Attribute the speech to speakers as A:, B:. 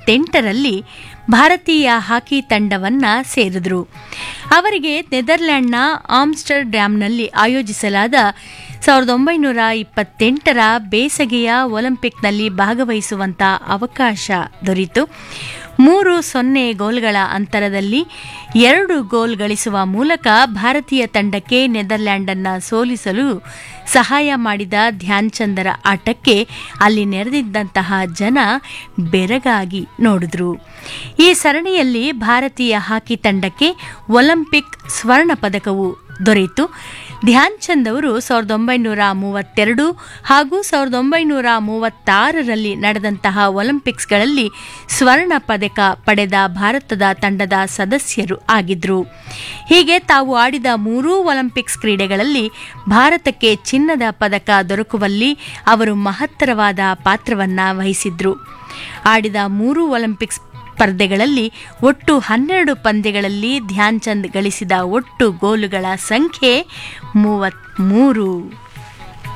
A: ಇಪ್ಪತ್ತೆಂಟರಲ್ಲಿ ಭಾರತೀಯ ಹಾಕಿ ತಂಡವನ್ನು ಸೇರಿದರು ಅವರಿಗೆ ನೆದರ್ಲ್ಯಾಂಡ್ನ ಆಮ್ಸ್ಟರ್ ಡ್ಯಾಮ್ನಲ್ಲಿ ಆಯೋಜಿಸಲಾದ ಸಾವಿರದ ಒಂಬೈನೂರ ಇಪ್ಪತ್ತೆಂಟರ ಬೇಸಗೆಯ ಒಲಿಂಪಿಕ್ನಲ್ಲಿ ಭಾಗವಹಿಸುವಂಥ ಅವಕಾಶ ದೊರೆಯಿತು ಮೂರು ಸೊನ್ನೆ ಗೋಲ್ಗಳ ಅಂತರದಲ್ಲಿ ಎರಡು ಗೋಲ್ ಗಳಿಸುವ ಮೂಲಕ ಭಾರತೀಯ ತಂಡಕ್ಕೆ ನೆದರ್ಲ್ಯಾಂಡನ್ನು ಸೋಲಿಸಲು ಸಹಾಯ ಮಾಡಿದ ಧ್ಯಾನ್ ಚಂದರ ಆಟಕ್ಕೆ ಅಲ್ಲಿ ನೆರೆದಿದ್ದಂತಹ ಜನ ಬೆರಗಾಗಿ ನೋಡಿದ್ರು ಈ ಸರಣಿಯಲ್ಲಿ ಭಾರತೀಯ ಹಾಕಿ ತಂಡಕ್ಕೆ ಒಲಿಂಪಿಕ್ ಸ್ವರ್ಣ ಪದಕವು ದೊರೆಯಿತು ಧ್ಯಾನ್ ಚಂದ್ ಅವರು ಸಾವಿರದ ಒಂಬೈನೂರ ಮೂವತ್ತೆರಡು ಹಾಗೂ ಸಾವಿರದ ಒಂಬೈನೂರ ಮೂವತ್ತಾರರಲ್ಲಿ ನಡೆದಂತಹ ಒಲಿಂಪಿಕ್ಸ್ಗಳಲ್ಲಿ ಸ್ವರ್ಣ ಪದಕ ಪಡೆದ ಭಾರತದ ತಂಡದ ಸದಸ್ಯರು ಆಗಿದ್ದರು ಹೀಗೆ ತಾವು ಆಡಿದ ಮೂರೂ ಒಲಿಂಪಿಕ್ಸ್ ಕ್ರೀಡೆಗಳಲ್ಲಿ ಭಾರತಕ್ಕೆ ಚಿನ್ನದ ಪದಕ ದೊರಕುವಲ್ಲಿ ಅವರು ಮಹತ್ತರವಾದ ಪಾತ್ರವನ್ನು ವಹಿಸಿದ್ರು ಆಡಿದ ಮೂರು ಒಲಿಂಪಿಕ್ಸ್ ಸ್ಪರ್ಧೆಗಳಲ್ಲಿ ಒಟ್ಟು ಹನ್ನೆರಡು ಪಂದ್ಯಗಳಲ್ಲಿ ಧ್ಯಾನ್ ಚಂದ್ ಗಳಿಸಿದ ಒಟ್ಟು ಗೋಲುಗಳ ಸಂಖ್ಯೆ ಮೂವತ್ತ್ಮೂರು